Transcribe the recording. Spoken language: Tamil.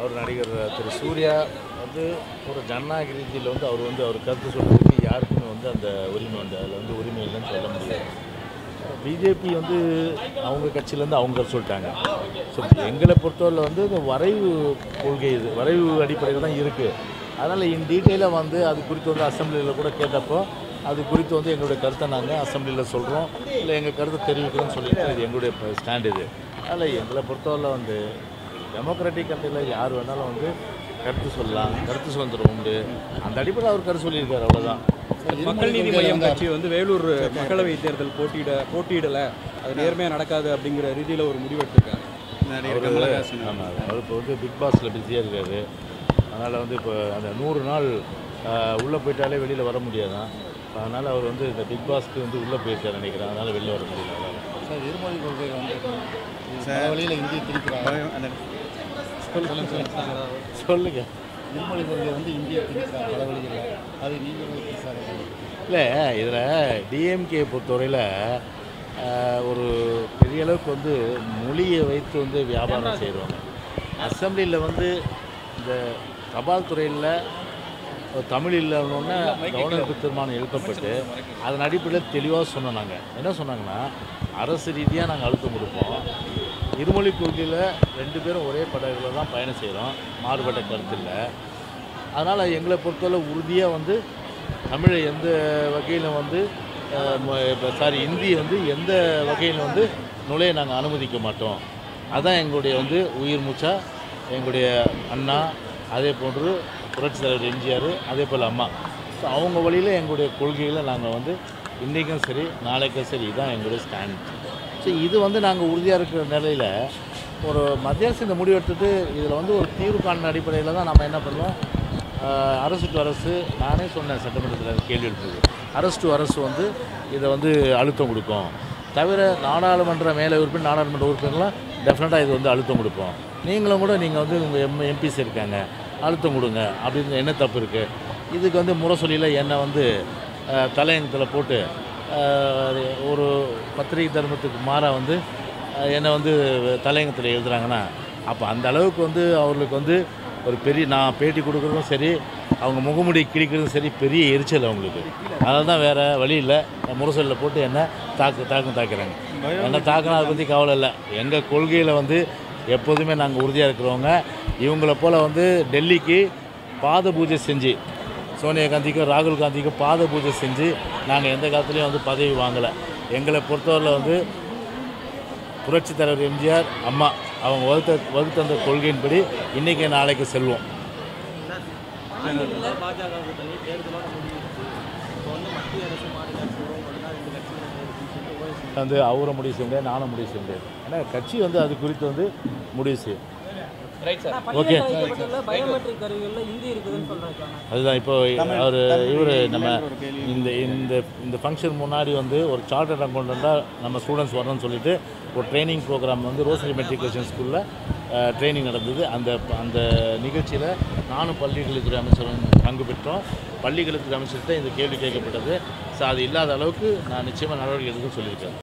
அவர் நடிகர் திரு சூர்யா வந்து ஒரு ஜனநாயக ரீதியில் வந்து அவர் வந்து அவர் கருத்து சொல்றதுக்கு யாருக்குமே வந்து அந்த உரிமை உண்டு அதில் வந்து உரிமை இல்லைன்னு சொல்ல முடியாது பிஜேபி வந்து அவங்க கட்சியிலேருந்து அவங்க கருத்து சொல்லிட்டாங்க ஸோ எங்களை பொறுத்தவரையில் வந்து இந்த வரைவு கொள்கை இது வரைவு அடிப்படையில் தான் இருக்குது அதனால் இன் டீட்டெயிலாக வந்து அது குறித்து வந்து அசம்பிளியில் கூட கேட்டப்போ அது குறித்து வந்து எங்களுடைய கருத்தை நாங்கள் அசம்பிளியில் சொல்கிறோம் இல்லை எங்கள் கருத்தை தெரிவிக்கிறோம்னு சொல்லிட்டு இது எங்களுடைய ஸ்டாண்ட் இது அதில் எங்களை பொறுத்தவரையில் வந்து டெமோக்ராட்டிக் கண்ட்ரியில் யார் வேணாலும் வந்து கருத்து சொல்லலாம் கருத்து சுதந்திரம் உண்டு அந்த அடிப்படையில் அவர் கருத்து சொல்லியிருக்காரு அவ்வளோதான் மக்கள் நீதி மையம் கட்சி வந்து வேலூர் மக்களவை தேர்தல் போட்டியிட போட்டியிடல அது நேர்மையாக நடக்காது அப்படிங்கிற ரீதியில் ஒரு முடிவெடுத்திருக்காங்க நடிகர் கமலஹாசன் ஆமாம் அவர் இப்போ வந்து பிக் பாஸில் பிஸியாக இருக்காரு அதனால் வந்து இப்போ அந்த நூறு நாள் உள்ளே போயிட்டாலே வெளியில் வர முடியாதான் அதனால் அவர் வந்து இந்த பிக் பாஸ்க்கு வந்து உள்ளே போயிருக்காரு நினைக்கிறேன் அதனால் வெளில வர முடியல அவரால. சார் இருமொழி கொள்கை வந்து பல வழியில் இந்திய திணிக்கிறாங்க அந்த சொல்லுங்க சொல்லுங்க சொல்லுங்க இருமொழி கொள்கை வந்து இந்திய திணிக்கிறாங்க பல வழிகளில் அது நீங்கள் எப்படி சார் இல்லை இதில் டிஎம்கே பொறுத்தவரையில் ஒரு பெரிய அளவுக்கு வந்து மொழியை வைத்து வந்து வியாபாரம் செய்கிறவங்க அசம்பிளியில் வந்து இந்த தபால் துறையில் தமிழ் இல்லைன்னொன்னே கவர்னருக்கு தீர்மானம் எழுப்பப்பட்டு அதன் அடிப்படையில் தெளிவாக சொன்னோம் நாங்கள் என்ன சொன்னாங்கன்னா அரசு ரீதியாக நாங்கள் அழுத்தம் கொடுப்போம் இருமொழி கொள்கையில் ரெண்டு பேரும் ஒரே படகுல தான் பயணம் செய்கிறோம் மாறுபட்ட கருத்து இல்லை அதனால் எங்களை பொறுத்தவரை உறுதியாக வந்து தமிழை எந்த வகையிலும் வந்து சாரி இந்தியை வந்து எந்த வகையில் வந்து நுழைய நாங்கள் அனுமதிக்க மாட்டோம் அதான் எங்களுடைய வந்து உயிர் மூச்சா எங்களுடைய அண்ணா அதே போன்று புரட்சித் தலைவர் எம்ஜிஆர் அதே போல் அம்மா ஸோ அவங்க வழியில் எங்களுடைய கொள்கைகளை நாங்கள் வந்து இன்றைக்கும் சரி நாளைக்கும் சரி இதுதான் எங்களுடைய ஸ்டாண்ட் ஸோ இது வந்து நாங்கள் உறுதியாக இருக்கிற நிலையில் ஒரு மத்திய அரசு இந்த முடிவெடுத்துட்டு இதில் வந்து ஒரு தீர்வு காணும் அடிப்படையில் தான் நம்ம என்ன பண்ணுவோம் ஆஹ் அரசு டு அரசு நானே சொன்னேன் சட்டமன்றத்தில் கேள்வி எழுப்புது அரசு டு அரசு வந்து இதை வந்து அழுத்தம் கொடுக்கும் தவிர நாடாளுமன்ற மேலே உறுப்பினர் நாடாளுமன்ற உறுப்பினர்லாம் டெஃபினட்டாக இது வந்து அழுத்தம் கொடுப்போம் நீங்களும் கூட நீங்கள் வந்து உங்கள் எம் எம்பிஸ் இருக்காங்க அழுத்தம் கொடுங்க அப்படின்னு என்ன தப்பு இருக்குது இதுக்கு வந்து முரசொலியில் என்னை வந்து ஆஹ் தலையங்கத்தில் போட்டு ஆஹ் ஒரு பத்திரிகை தர்மத்துக்கு மாறாக வந்து ஆஹ் என்னை வந்து தலையங்கத்தில் எழுதுறாங்கன்னா அப்போ அந்த அளவுக்கு வந்து அவர்களுக்கு வந்து ஒரு பெரிய நான் பேட்டி கொடுக்குறதும் சரி அவங்க முகமுடி கிழிக்கிறதும் சரி பெரிய எரிச்சல் அவங்களுக்கு அதனால தான் வேறு வழி இல்லை முரசொலியில் போட்டு என்ன தாக்கு தாக்கு தாக்குறாங்க என்ன தாக்குனா அதை பற்றி கவலை இல்லை எங்கள் கொள்கையில் வந்து எப்போதுமே நாங்கள் உறுதியாக இருக்கிறவங்க இவங்களை போல் வந்து டெல்லிக்கு பாத பூஜை செஞ்சு சோனியா காந்திக்கும் ராகுல் காந்திக்கும் பாத பூஜை செஞ்சு நாங்கள் எந்த காலத்துலேயும் வந்து பதவி வாங்கலை எங்களை பொறுத்தவரையில் வந்து புரட்சித் தலைவர் எம்ஜிஆர் அம்மா அவங்க வகுத்த வகுத்த அந்த கொள்கையின்படி இன்றைக்கி நாளைக்கு செல்வோம் பாஜக கூட்டணி தேர்தலோட முடியுது இப்போ வந்து மத்திய அரசு மாநில அரசு உறவு தான் ரெண்டு கட்சிகள் இருக்குன்னு சொல்லிட்டு ஓஎஸ் வந்து அவரை முடிவு செய்ய முடியாது நானும் முடிவு செய்ய முடியாது ஏன்னா கட்சி வந்து அது குறித்து வந்து முடிவு செய்யும் ஓகே வைக்கப்பட்டுள்ள பயோமெட்ரிக் கருவிகளில் இந்தி இருக்குதுன்னு சொல்றாங்க அதுதான் இப்போ அவர் இவர் நம்ம இந்த இந்த இந்த ஃபங்க்ஷன் முன்னாடி வந்து ஒரு சார்ட்டர்ட் அக்கௌண்டண்ட்டாக நம்ம ஸ்டூடெண்ட்ஸ் வரணும்னு சொல்லிட்டு ஒரு ட்ரைனிங் ப்ரோக்ராம் வந்து ரோசரி மெட்ரிகுலேஷன் ஸ்கூலில் ட்ரைனிங் நடந்தது அந்த அந்த நிகழ்ச்சியில் நானும் பள்ளிக்கல்வித்துறை அமைச்சரும் பங்கு பெற்றோம் பள்ளிக்கல்வித்துறை அமைச்சர்கிட்ட இந்த கேள்வி கேட்கப்பட்டது ஸோ அது இல்லாத அளவுக்கு நான் நிச்சயமாக நடவடிக்கை எடுக்க சொல்லியிருக்கேன்